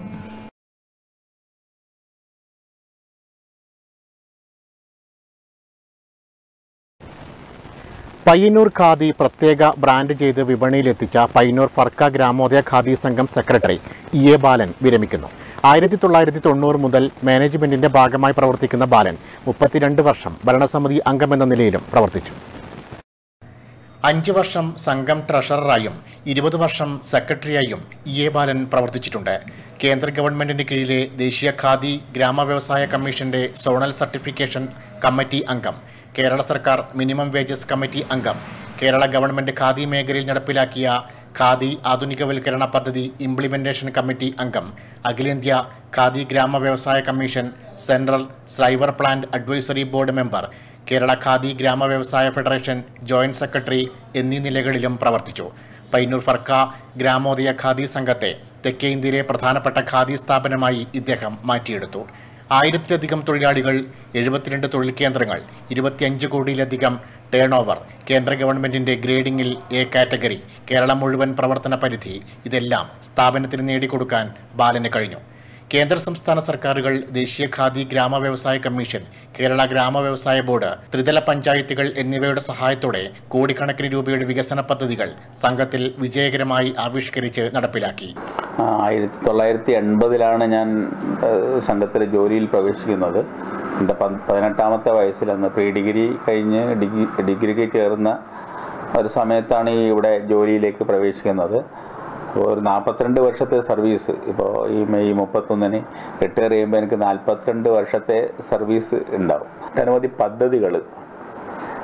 Speaker 1: പയ്യന്നൂർ ഖാദി പ്രത്യേക ബ്രാൻഡ് ചെയ്ത് വിപണിയിലെത്തിച്ച പയ്യന്നൂർ ഫർക്ക ഗ്രാമോദയ ഖാദി സംഘം സെക്രട്ടറി ഇ എ ബാലൻ വിരമിക്കുന്നു ആയിരത്തി തൊള്ളായിരത്തി തൊണ്ണൂറ് മുതൽ മാനേജ്മെന്റിന്റെ ഭാഗമായി പ്രവർത്തിക്കുന്ന ബാലൻ മുപ്പത്തിരണ്ട് വർഷം ഭരണസമിതി അംഗമെന്ന നിലയിലും പ്രവർത്തിച്ചു അഞ്ച് വർഷം സംഘം ട്രഷററായും ഇരുപത് വർഷം സെക്രട്ടറിയായും ഇ എ ബാലൻ പ്രവർത്തിച്ചിട്ടുണ്ട് കേന്ദ്ര ഗവൺമെന്റിന് കീഴിലെ ദേശീയ ഖാദി ഗ്രാമ വ്യവസായ കമ്മീഷന്റെ സോണൽ സർട്ടിഫിക്കേഷൻ കമ്മിറ്റി അംഗം കേരള സർക്കാർ മിനിമം വേജസ് കമ്മിറ്റി അംഗം കേരള ഗവൺമെന്റ് ഖാദി മേഖലയിൽ നടപ്പിലാക്കിയ ഖാദി ആധുനികവൽക്കരണ പദ്ധതി ഇംപ്ലിമെന്റേഷൻ കമ്മിറ്റി അംഗം അഖിലേന്ത്യാ ഖാദി ഗ്രാമ വ്യവസായ commission central sliver plant advisory board member Kerala khadi ഗ്രാമ വ്യവസായ ഫെഡറേഷൻ ജോയിന്റ് സെക്രട്ടറി എന്നീ നിലകളിലും പ്രവർത്തിച്ചു പൈനൂർ ഫർക്ക ഗ്രാമോദയ ഖാദി സംഘത്തെ തെക്കേ ഇന്ത്യയിലെ പ്രധാനപ്പെട്ട ഖാദി സ്ഥാപനമായി ഇദ്ദേഹം മാറ്റിയെടുത്തു ആയിരത്തിലധികം തൊഴിലാളികൾ എഴുപത്തിരണ്ട് തൊഴിൽ കേന്ദ്രങ്ങൾ ഇരുപത്തിയഞ്ച് കോടിയിലധികം ടേൺ ഓവർ കേന്ദ്ര ഗവൺമെന്റിന്റെ ഗ്രേഡിംഗിൽ എ കാറ്റഗറി കേരളം മുഴുവൻ പ്രവർത്തന പരിധി ഇതെല്ലാം സ്ഥാപനത്തിന് നേടിക്കൊടുക്കാൻ ബാലന് കഴിഞ്ഞു കേന്ദ്ര സംസ്ഥാന സർക്കാരുകൾ ദേശീയ ഖാദി ഗ്രാമ വ്യവസായ കമ്മീഷൻ കേരള ഗ്രാമ വ്യവസായ ബോർഡ് ത്രിതല പഞ്ചായത്തുകൾ എന്നിവയുടെ സഹായത്തോടെ കോടിക്കണക്കിന് രൂപയുടെ വികസന പദ്ധതികൾ സംഘത്തിൽ വിജയകരമായി ആവിഷ്കരിച്ച് നടപ്പിലാക്കി
Speaker 12: ആയിരത്തി തൊള്ളായിരത്തി എൺപതിലാണ് ഞാൻ സംഘത്തിൽ ജോലിയിൽ പ്രവേശിക്കുന്നത് എൻ്റെ പ പതിനെട്ടാമത്തെ വയസ്സിൽ അന്ന് പ്രീ ഡിഗ്രി കഴിഞ്ഞ് ഡിഗ്രി ഡിഗ്രിക്ക് കയറുന്ന ഒരു സമയത്താണ് ഈ ഇവിടെ ജോലിയിലേക്ക് പ്രവേശിക്കുന്നത് അപ്പോൾ ഒരു നാൽപ്പത്തിരണ്ട് വർഷത്തെ സർവീസ് ഇപ്പോൾ ഈ മെയ് മുപ്പത്തൊന്നിന് റിട്ടയർ ചെയ്യുമ്പോൾ എനിക്ക് നാൽപ്പത്തിരണ്ട് വർഷത്തെ സർവീസ് ഉണ്ടാവും ഒട്ടനവധി പദ്ധതികൾ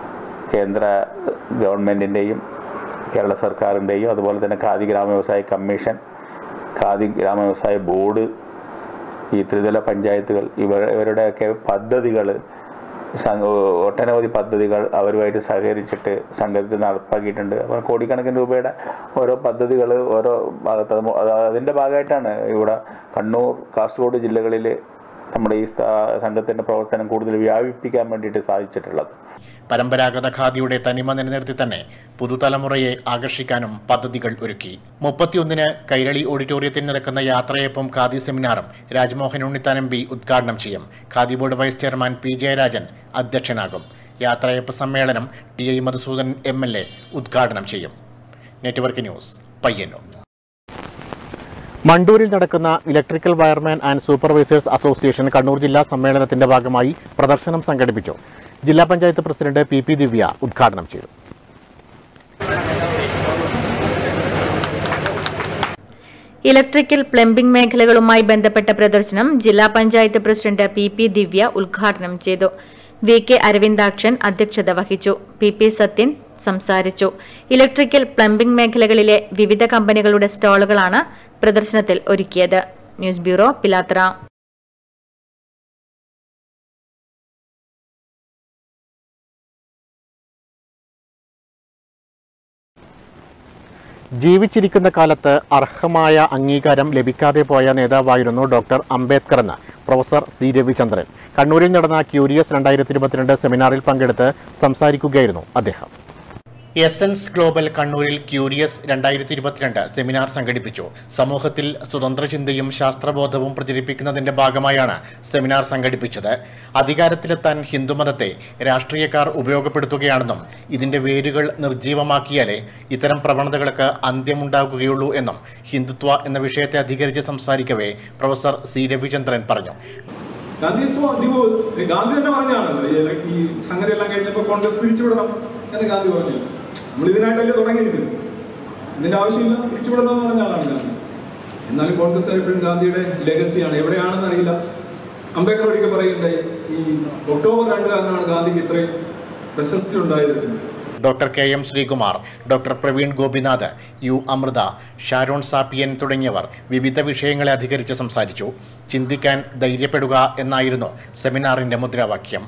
Speaker 12: കേന്ദ്ര ഗവൺമെൻറ്റിൻ്റെയും കേരള സർക്കാരിൻ്റെയും അതുപോലെ തന്നെ ഖാദി ഗ്രാമ വ്യവസായ കമ്മീഷൻ ഖാദി ഗ്രാമ വ്യവസായ ബോർഡ് ഈ ത്രിതല പഞ്ചായത്തുകൾ ഇവർ ഇവരുടെയൊക്കെ പദ്ധതികൾ ഒട്ടനവധി പദ്ധതികൾ അവരുമായിട്ട് സഹകരിച്ചിട്ട് സംഘത്തിൽ നടപ്പാക്കിയിട്ടുണ്ട് അപ്പോൾ കോടിക്കണക്കിന് രൂപയുടെ ഓരോ പദ്ധതികൾ ഓരോ ഭാഗത്ത് അത് മൊ- അത് അതിൻ്റെ ഭാഗമായിട്ടാണ് ഇവിടെ കണ്ണൂർ കാസർഗോഡ് ജില്ലകളിൽ നമ്മുടെ ഈ സ്ഥാ- സംഘത്തിൻ്റെ പ്രവർത്തനം കൂടുതൽ വ്യാപിപ്പിക്കാൻ വേണ്ടിയിട്ട് സാധിച്ചിട്ടുള്ളത്
Speaker 1: പരമ്പരാഗത ഖാദിയുടെ തനിമ നിലനിർത്തി തന്നെ പുതുതലമുറയെ ആകർഷിക്കാനും പദ്ധതികൾ ഒരുക്കി മുപ്പത്തിയൊന്നിന് കൈരളി ഓഡിറ്റോറിയത്തിൽ നടക്കുന്ന യാത്രയപ്പം ഖാദി സെമിനാറും രാജ്മോഹൻ ഉണ്ണിത്താൻ എം പി ഉദ്ഘാടനം ചെയ്യും khadi board vice chairman P Jayarajan അധ്യക്ഷനാകും യാത്രയപ്പ് സമ്മേളനം T I Madhusudan M L A ഉദ്ഘാടനം ചെയ്യും നെറ്റ്വർക്ക് ന്യൂസ് പയ്യന്നൂർ മണ്ടൂരിൽ നടക്കുന്ന electrical wireman and supervisors association Kannur ജില്ലാ സമ്മേളനത്തിന്റെ ഭാഗമായി പ്രദർശനം സംഘടിപ്പിച്ചു ജില്ലാ panchayat president P P Divya ഉദ്ഘാടനം ചെയ്തു
Speaker 3: ഇലക്ട്രിക്കൽ പ്ലംബിംഗ് മേഖലകളുമായി ബന്ധപ്പെട്ട പ്രദർശനം ജില്ലാ panchayat president P P Divya ഉദ്ഘാടനം ചെയ്തു വി കെ അരവിന്ദാക്ഷൻ അധ്യക്ഷത വഹിച്ചു പി പി സത്യൻ സംസാരിച്ചു ഇലക്ട്രിക്കൽ പ്ലംബിംഗ് മേഖലകളിലെ വിവിധ കമ്പനികളുടെ സ്റ്റാളുകളാണ് പ്രദർശനത്തിൽ ഒരുക്കിയത് ന്യൂസ് ബ്യൂറോ പിലാത്ര
Speaker 1: ജീവിച്ചിരിക്കുന്ന കാലത്ത് അർഹമായ അംഗീകാരം ലഭിക്കാതെ പോയ നേതാവായിരുന്നു ഡോക്ടർ അംബേദ്കർ എന്ന് പ്രൊഫസർ സി രവിചന്ദ്രൻ കണ്ണൂരിൽ നടന്ന ക്യൂരിയസ് രണ്ടായിരത്തി ഇരുപത്തിരണ്ട് സെമിനാറിൽ പങ്കെടുത്ത് സംസാരിക്കുകയായിരുന്നു അദ്ദേഹം എസൻസ് ഗ്ലോബൽ കണ്ണൂരിൽ ക്യൂരിയസ് രണ്ടായിരത്തി ഇരുപത്തിരണ്ട് സെമിനാർ സംഘടിപ്പിച്ചു സമൂഹത്തിൽ സ്വതന്ത്ര ചിന്തയും ശാസ്ത്രബോധവും പ്രചരിപ്പിക്കുന്നതിന്റെ ഭാഗമായാണ് സെമിനാർ സംഘടിപ്പിച്ചത് അധികാരത്തിലെത്താൻ ഹിന്ദുമതത്തെ രാഷ്ട്രീയക്കാർ ഉപയോഗപ്പെടുത്തുകയാണെന്നും ഇതിന്റെ വേരുകൾ നിർജീവമാക്കിയാലേ ഇത്തരം പ്രവണതകൾക്ക് അന്ത്യമുണ്ടാകുകയുള്ളൂ എന്നും ഹിന്ദുത്വ എന്ന വിഷയത്തെ അധികരിച്ച് സംസാരിക്കവേ പ്രൊഫസർ സി രവിചന്ദ്രൻ പറഞ്ഞു
Speaker 13: ഗാന്ധി സ്വാധീനോ ഗാന്ധി തന്നെ പറഞ്ഞാണ് ഈ ഇല- ഈ സംഗതി എല്ലാം കഴിഞ്ഞപ്പോൾ കോൺഗ്രസ് പിരിച്ചുവിടണം എന്ന് ഗാന്ധി പറഞ്ഞു നമ്മൾ ഇതിനായിട്ടല്ലേ തുടങ്ങിയിരിക്കുന്നത് ഇതിന്റെ ആവശ്യമില്ല പിരിച്ചുവിടണം എന്ന് പറഞ്ഞ ആളാണ് ഗാന്ധി എന്നാലും കോൺഗ്രസ് എപ്പോഴും ഗാന്ധിയുടെ ലെഗസിയാണ് എവിടെയാണെന്ന് അറിയില്ല അംബേദ്കർ ഒരിക്കൽ പറയുണ്ടായി ഈ ഒക്ടോബർ രണ്ടുകാരനാണ് ഗാന്ധിക്ക് ഇത്രയും പ്രശസ്തി ഉണ്ടായത്
Speaker 1: doctor K M Sreekumar doctor Praveen Gopinath U Amrutha Sharon സാപ്പിയൻ തുടങ്ങിയവർ വിവിധ വിഷയങ്ങളെ അധികരിച്ച് സംസാരിച്ചു ചിന്തിക്കാൻ ധൈര്യപ്പെടുക എന്നായിരുന്നു സെമിനാറിന്റെ മുദ്രാവാക്യം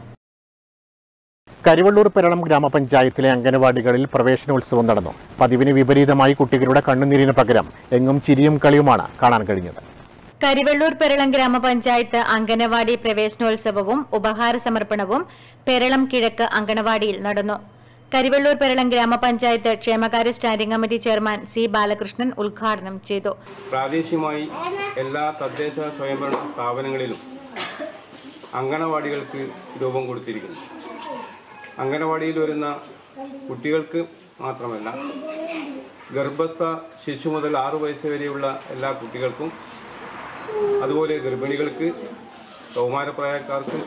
Speaker 1: കരിവള്ളൂർ പെരളം ഗ്രാമപഞ്ചായത്തിലെ അംഗനവാടികളിൽ പ്രവേശനോത്സവം നടന്നു പതിവിന് വിപരീതമായി കുട്ടികളുടെ കണ്ണുനീരിന് പകരം എങ്ങും ചിരിയും കളിയുമാണ് കാണാൻ കഴിഞ്ഞത്
Speaker 3: കരിവെള്ളൂർ പെരളം ഗ്രാമപഞ്ചായത്ത് അങ്കനവാടി പ്രവേശനോത്സവവും ഉപഹാര സമർപ്പണവും പെരളം കിഴക്ക് അങ്കണവാടിയിൽ നടന്നു കരിവെള്ളൂർ പെരളം ഗ്രാമപഞ്ചായത്ത് ക്ഷേമകാര്യ standing committee chairman C Balakrishnan ഉദ്ഘാടനം ചെയ്തു
Speaker 14: പ്രാദേശികമായി എല്ലാ തദ്ദേശ സ്വയംഭരണ സ്ഥാപനങ്ങളിലും അങ്കണവാടികൾക്ക് രൂപം കൊടുത്തിരിക്കുന്നു അങ്കണവാടിയിൽ വരുന്ന കുട്ടികൾക്ക് മാത്രമല്ല ഗർഭസ്ഥ ശിശു മുതൽ ആറു വയസ്സ് വരെയുള്ള എല്ലാ കുട്ടികൾക്കും അതുപോലെ ഗർഭിണികൾക്ക് കൗമാരപ്രായക്കാർക്ക്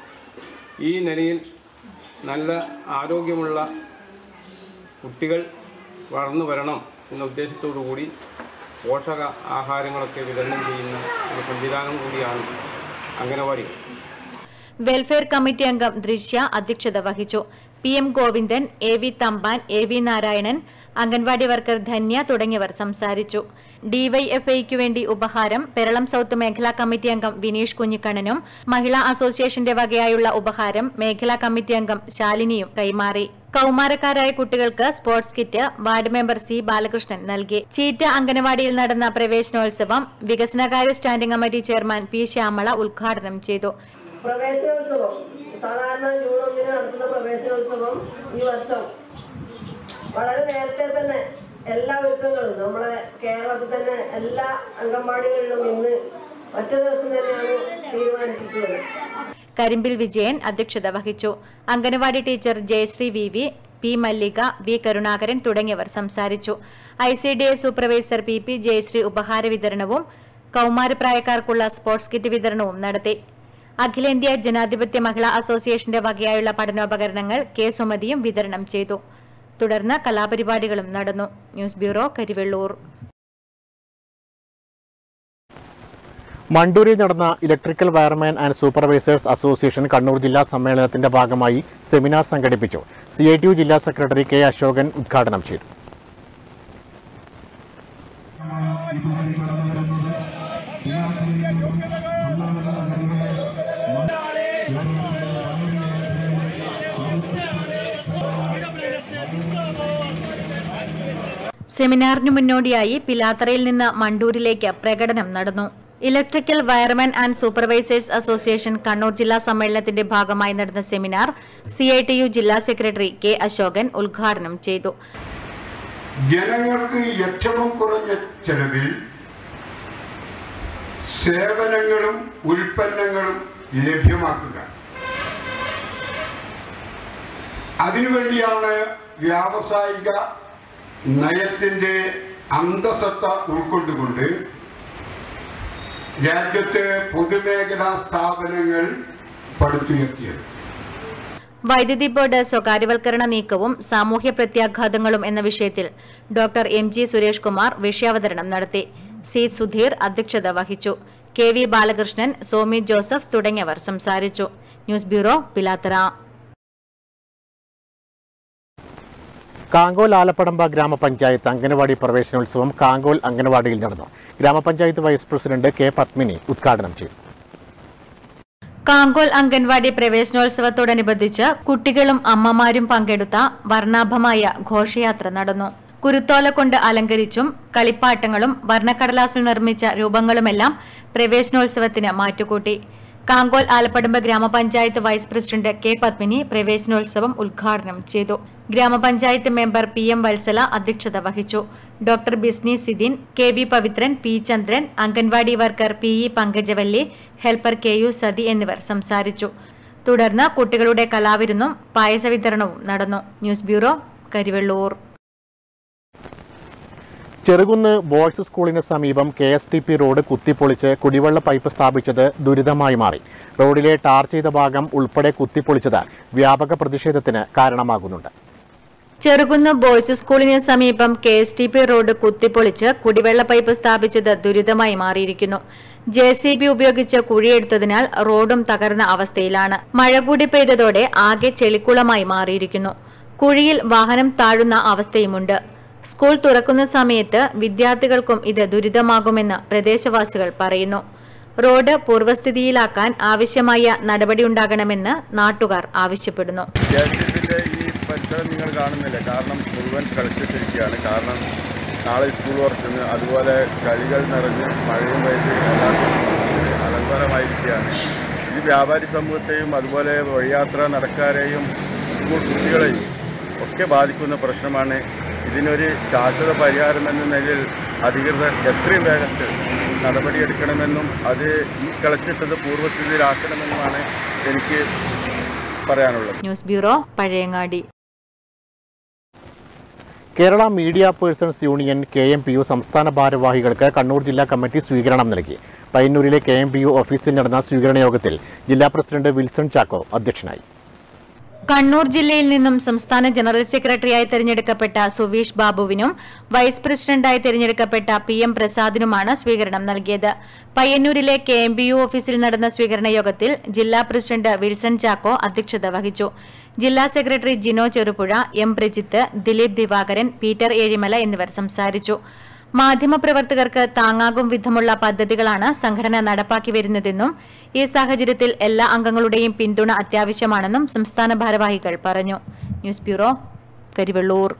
Speaker 14: ഈ നിലയിൽ നല്ല ആരോഗ്യമുള്ള കുട്ടികൾ വളർന്നു വരണം എന്ന ഉദ്ദേശത്തോടു കൂടി പോഷക ആഹാരങ്ങളൊക്കെ വിതരണം ചെയ്യുന്ന ഒരു സംവിധാനം കൂടിയാണ് അംഗനവാടികൾ
Speaker 3: വെൽഫെയർ കമ്മിറ്റി അംഗം ദൃശ്യ അധ്യക്ഷത വഹിച്ചു P M Govindan A V Thampan A V Narayanan anganwadi worker Dhanya തുടങ്ങിയവർ സംസാരിച്ചു ഡിവൈഎഫ്ഐക്ക് വേണ്ടി ഉപഹാരം പെരളം സൗത്ത് മേഖലാ കമ്മിറ്റി അംഗം വിനീഷ് കുഞ്ഞിക്കണ്ണനും മഹിളാ അസോസിയേഷന്റെ വകയായുള്ള ഉപഹാരം മേഖലാ കമ്മിറ്റി അംഗം ശാലിനിയും കൈമാറി കൗമാരക്കാരായ കുട്ടികൾക്ക് sports kit ward member C Balakrishnan നൽകി ചീറ്റ അംഗനവാടിയിൽ നടന്ന പ്രവേശനോത്സവം വികസനകാര്യ standing committee chairman P Shyamala ഉദ്ഘാടനം ചെയ്തു
Speaker 15: പ്രവേശനോത്സവം സാധാരണ ജൂൺ ഒന്നിന് നടത്തുന്ന പ്രവേശനോത്സവം ഈ വർഷം വളരെ നേരത്തെ തന്നെ എല്ലാ ഒരുക്കങ്ങളും നമ്മളെ കേരളത്തിൽ തന്നെ എല്ലാ അംഗൻവാടികളിലും ഇന്ന് ഒറ്റ ദിവസം തന്നെയാണ് തീരുമാനിച്ചിട്ടുള്ളത്
Speaker 3: കരിമ്പിൽ വിജയൻ അധ്യക്ഷത വഹിച്ചു anganwadi teacher Jayasree V V P Mallika V Karunakaran തുടങ്ങിയവർ സംസാരിച്ചു I C D S supervisor P P Jayasree ഉപഹാര വിതരണവും കൗമാരപ്രായക്കാർക്കുള്ള സ്പോർട്സ് കിറ്റ് വിതരണവും നടത്തി അഖിലേന്ത്യാ ജനാധിപത്യ മഹിളാ അസോസിയേഷന്റെ വകയായുള്ള പഠനോപകരണങ്ങൾ കെ സുമതിയും വിതരണം ചെയ്തു തുടർന്ന് കലാപരിപാടികളും നടന്നു ന്യൂസ് ബ്യൂറോ കരിവെള്ളൂർ
Speaker 1: മണ്ടൂരിൽ നടന്ന electrical wireman and supervisors association Kannur ജില്ലാ സമ്മേളനത്തിന്റെ ഭാഗമായി സെമിനാർ സംഘടിപ്പിച്ചു സി ഐ ടി യു ജില്ലാ സെക്രട്ടറി കെ അശോകൻ ഉദ്ഘാടനം ചെയ്തു
Speaker 3: സെമിനാറിന് മുന്നോടിയായി പിലാത്തറയിൽ നിന്ന് മണ്ടൂരിലേക്ക് പ്രകടനം നടന്നു electrical wireman and supervisors association Kannur ജില്ലാ സമ്മേളനത്തിന്റെ ഭാഗമായി നടന്ന seminar C I T U ജില്ലാ സെക്രട്ടറി കെ അശോകൻ ഉദ്ഘാടനം ചെയ്തു
Speaker 16: ജനങ്ങൾക്ക് ഏറ്റവും കുറഞ്ഞ ചെലവിൽ സേവനങ്ങളും ഉൽപ്പന്നങ്ങളും ലഭ്യമാക്കുക അതിനുവേണ്ടിയാണ് വ്യാവസായിക നയത്തിൻ്റെ അന്തസത്ത ഉൾക്കൊണ്ടുകൊണ്ട് രാജ്യത്തെ പൊതുമേഖലാ സ്ഥാപനങ്ങൾ പടുത്തുയർത്തിയത്
Speaker 3: വൈദ്യുതി ബോർഡ് സ്വകാര്യവൽക്കരണ നീക്കവും സാമൂഹ്യ പ്രത്യാഘാതങ്ങളും എന്ന വിഷയത്തിൽ doctor M G Suresh Kumar വിഷയാവതരണം നടത്തി സി സുധീർ അധ്യക്ഷത വഹിച്ചു K V Balakrishnan Somi Joseph തുടങ്ങിയവർ സംസാരിച്ചു ന്യൂസ് ബ്യൂറോ പിലാത്തറ
Speaker 1: കാങ്കോൽ ആലപ്പടമ്പ ഗ്രാമപഞ്ചായത്ത് അംഗനവാടി പ്രവേശനോത്സവം കാങ്കോൽ അംഗനവാടിയിൽ നടന്നു ഗ്രാമപഞ്ചായത്ത് വൈസ് പ്രസിഡന്റ് കെ പത്മിനി ഉദ്ഘാടനം ചെയ്തു
Speaker 3: കാങ്കോൽ അംഗൻവാടി പ്രവേശനോത്സവത്തോടനുബന്ധിച്ച് കുട്ടികളും അമ്മമാരും പങ്കെടുത്ത വർണ്ണാഭമായ ഘോഷയാത്ര നടന്നു കുരുത്തോല കൊണ്ട് അലങ്കരിച്ചും കളിപ്പാട്ടങ്ങളും വർണ്ണക്കടലാസിൽ നിർമ്മിച്ച രൂപങ്ങളുമെല്ലാം പ്രവേശനോത്സവത്തിന് മാറ്റുകൂട്ടി കാങ്കോൽ ആലപ്പടമ്പ് ഗ്രാമപഞ്ചായത്ത് വൈസ് പ്രസിഡന്റ് കെ പത്മിനി പ്രവേശനോത്സവം ഉദ്ഘാടനം ചെയ്തു ഗ്രാമപഞ്ചായത്ത് മെമ്പർ പി എം വത്സല അധ്യക്ഷത വഹിച്ചു doctor Bisni Sidin K V Pavithran P Chandran anganwadi worker P E Pankajavalli helper K U Sathi എന്നിവർ സംസാരിച്ചു തുടർന്ന് കുട്ടികളുടെ കലാവിരുന്നും പായസ വിതരണവും നടന്നു news bureau Karivellur
Speaker 1: Cherukunnu boys സ്കൂളിന് സമീപം K S T P road കുത്തിപ്പൊളിച്ച് കുടിവെള്ള പൈപ്പ് സ്ഥാപിച്ചത് ദുരിതമായി മാറി റോഡിലെ ടാർ ചെയ്ത ഭാഗം ഉൾപ്പെടെ കുത്തിപ്പൊളിച്ചത് വ്യാപക പ്രതിഷേധത്തിന് കാരണമാകുന്നുണ്ട്
Speaker 3: ചെറുകുന്ന് ബോയ്സ് സ്കൂളിന് സമീപം K S T P road കുത്തിപ്പൊളിച്ച് കുടിവെള്ള പൈപ്പ് സ്ഥാപിച്ചത് ദുരിതമായി മാറിയിരിക്കുന്നു ജെ സി ബി ഉപയോഗിച്ച് കുഴിയെടുത്തതിനാൽ റോഡും തകർന്ന അവസ്ഥയിലാണ് മഴ കൂടി പെയ്തതോടെ ആകെ ചെളിക്കുളമായി മാറിയിരിക്കുന്നു കുഴിയിൽ വാഹനം താഴുന്ന അവസ്ഥയുമുണ്ട് സ്കൂൾ തുറക്കുന്ന സമയത്ത് വിദ്യാർത്ഥികൾക്കും ഇത് ദുരിതമാകുമെന്ന് പ്രദേശവാസികൾ പറയുന്നു റോഡ് പൂർവ്വസ്ഥിതിയിലാക്കാൻ ആവശ്യമായ നടപടിയുണ്ടാകണമെന്ന് നാട്ടുകാർ ആവശ്യപ്പെടുന്നു
Speaker 17: ഗ്യാസിൻ്റെ ഈ പരിസരം നിങ്ങൾ കാണുന്നില്ല കാരണം മുഴുവൻ കളിച്ചിട്ടിരിക്കുകയാണ് കാരണം നാളെ സ്കൂൾ തുറക്കുന്നു അതുപോലെ കളികൾ നിറഞ്ഞ് മഴയും പെയ്ത് എല്ലാവർക്കും അലങ്കാരമായിരിക്കുകയാണ് ഇത് വ്യാപാരി സമൂഹത്തെയും അതുപോലെ വഴിയാത്ര നടക്കാരെയും സ്കൂൾ കുട്ടികളെയും ഒക്കെ ബാധിക്കുന്ന പ്രശ്നമാണ് ഇതിനൊരു ശാശ്വത പരിഹാരം എന്ന നിലയിൽ അധികൃതർ എത്രയും വേഗത്തിൽ നടപടിയെടുക്കണമെന്നും അത് ഈ കളച്ചിട്ടത് പൂർവ്വസ്ഥിതിയിലാക്കണമെന്നുമാണ് എനിക്ക് പറയാനുള്ളത്
Speaker 3: news bureau Pazhayangadi
Speaker 1: Kerala media persons union K M P U സംസ്ഥാന ഭാരവാഹികൾക്ക് കണ്ണൂർ ജില്ലാ കമ്മിറ്റി സ്വീകരണം നൽകി പയ്യന്നൂരിലെ കെ എം പി യു ഓഫീസിൽ നടന്ന സ്വീകരണ യോഗത്തിൽ ജില്ലാ പ്രസിഡന്റ് വിൽസൺ ചാക്കോ അധ്യക്ഷനായി
Speaker 3: കണ്ണൂർ ജില്ലയിൽ നിന്നും സംസ്ഥാന ജനറൽ സെക്രട്ടറിയായി തെരഞ്ഞെടുക്കപ്പെട്ട സുവീഷ് ബാബുവിനും വൈസ് പ്രസിഡന്റായി തെരഞ്ഞെടുക്കപ്പെട്ട പി എം പ്രസാദിനുമാണ് സ്വീകരണം നൽകിയത് പയ്യന്നൂരിലെ കെ എം ബി യു ഓഫീസിൽ നടന്ന സ്വീകരണ യോഗത്തിൽ ജില്ലാ പ്രസിഡന്റ് വിൽസൺ ചാക്കോ അധ്യക്ഷത വഹിച്ചു ജില്ലാ secretary Jino Cherupuzha M Prajith Dileep Divakaran Peter Ezhimala എന്നിവർ സംസാരിച്ചു മാധ്യമപ്രവർത്തകർക്ക് താങ്ങാകും വിധമുള്ള പദ്ധതികളാണ് സംഘടന നടപ്പാക്കി വരുന്നതെന്നും ഈ സാഹചര്യത്തിൽ എല്ലാ അംഗങ്ങളുടെയും പിന്തുണ അത്യാവശ്യമാണെന്നും സംസ്ഥാന ഭാരവാഹികൾ പറഞ്ഞു ന്യൂസ് ബ്യൂറോ കരിവെള്ളൂർ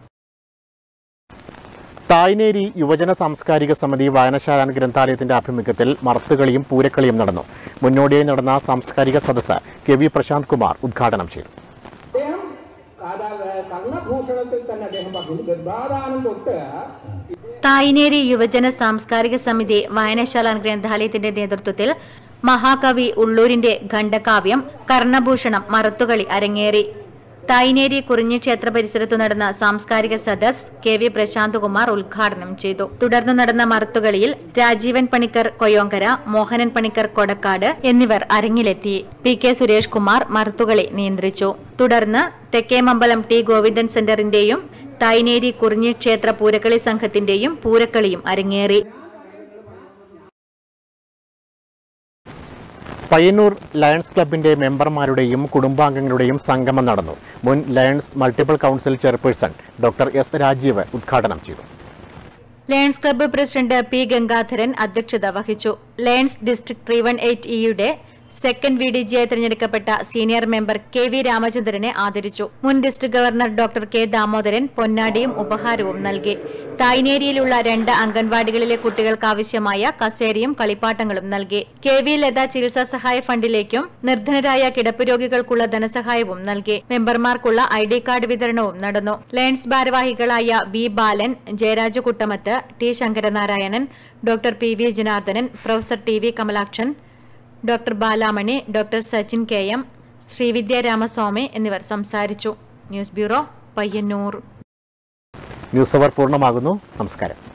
Speaker 1: തായ്നേരി യുവജന സാംസ്കാരിക സമിതി വായനശാല ഗ്രന്ഥാലയത്തിന്റെ ആഭിമുഖ്യത്തിൽ മറത്തുകളിയും പൂരക്കളിയും നടന്നു മുന്നോടിയായി നടന്ന സാംസ്കാരിക സദസ്സ് കെ വി പ്രശാന്ത് കുമാർ ഉദ്ഘാടനം ചെയ്തു
Speaker 2: അദ്ദേഹം അതായത് കർണഭൂഷണത്തിൽ തന്നെ അദ്ദേഹം പറഞ്ഞു ഗർഭാധാനം തൊട്ട്
Speaker 3: തായ്നേരി യുവജന സാംസ്കാരിക സമിതി വായനശാല ഗ്രന്ഥാലയത്തിന്റെ നേതൃത്വത്തിൽ മഹാകവി ഉള്ളൂരിന്റെ ഖണ്ഡകാവ്യം കർണഭൂഷണം മറത്തുകളി അരങ്ങേറി തായ്നേരി കുറിഞ്ഞി ക്ഷേത്ര പരിസരത്തു നടന്ന സാംസ്കാരിക സദസ് കെ വി പ്രശാന്തകുമാർ ഉദ്ഘാടനം ചെയ്തു തുടർന്ന് നടന്ന മറത്തുകളിയിൽ രാജീവൻ പണിക്കർ കൊയോങ്കര മോഹനൻ പണിക്കർ കൊടക്കാട് എന്നിവർ അരങ്ങിലെത്തി പി കെ സുരേഷ് കുമാർ മറത്തുകളി നിയന്ത്രിച്ചു തുടർന്ന് തെക്കേമമ്പലം ടി ഗോവിന്ദൻ സെന്ററിന്റെയും തായ്നേരി കുറിഞ്ഞി ക്ഷേത്ര പൂരക്കളി സംഘത്തിന്റെയും പൂരക്കളിയും അരങ്ങേറി
Speaker 1: പയ്യന്നൂർ ലയൺസ് ക്ലബിന്റെ മെമ്പർമാരുടെയും കുടുംബാംഗങ്ങളുടെയും സംഗമം നടന്നു മുൻ lions multiple council chairperson doctor S Rajeev ഉദ്ഘാടനം ചെയ്തു
Speaker 3: lions club president P Gangadharan അധ്യക്ഷത വഹിച്ചു lions district three one eight ഇയുടെ സെക്കൻഡ് വി ഡി ജിയായി തിരഞ്ഞെടുക്കപ്പെട്ട സീനിയർ മെമ്പർ കെ വി രാമചന്ദ്രനെ ആദരിച്ചു മുൻ district governor doctor K Damodaran പൊന്നാടിയും ഉപഹാരവും നൽകി തായ്നേരിയിലുള്ള രണ്ട് അംഗൻവാടികളിലെ കുട്ടികൾക്ക് ആവശ്യമായ കസേരയും കളിപ്പാട്ടങ്ങളും നൽകി കെ വി ലത ചികിത്സാ സഹായ ഫണ്ടിലേക്കും നിർധനരായ കിടപ്പ് രോഗികൾക്കുള്ള ധനസഹായവും നൽകി മെമ്പർമാർക്കുള്ള ഐ ഡി കാർഡ് വിതരണവും നടന്നു ലയൺസ് ഭാരവാഹികളായ V Balan Jayaraju Kuttamath T Sankaranarayanan doctor P V Janardhanan professor T V Kamalakshan doctor Balamani doctor Sachin K M Sreevidya Ramaswamy എന്നിവർ സംസാരിച്ചു news bureau Payyanur
Speaker 1: news hour പൂർണ്ണമാകുന്നു നമസ്കാരം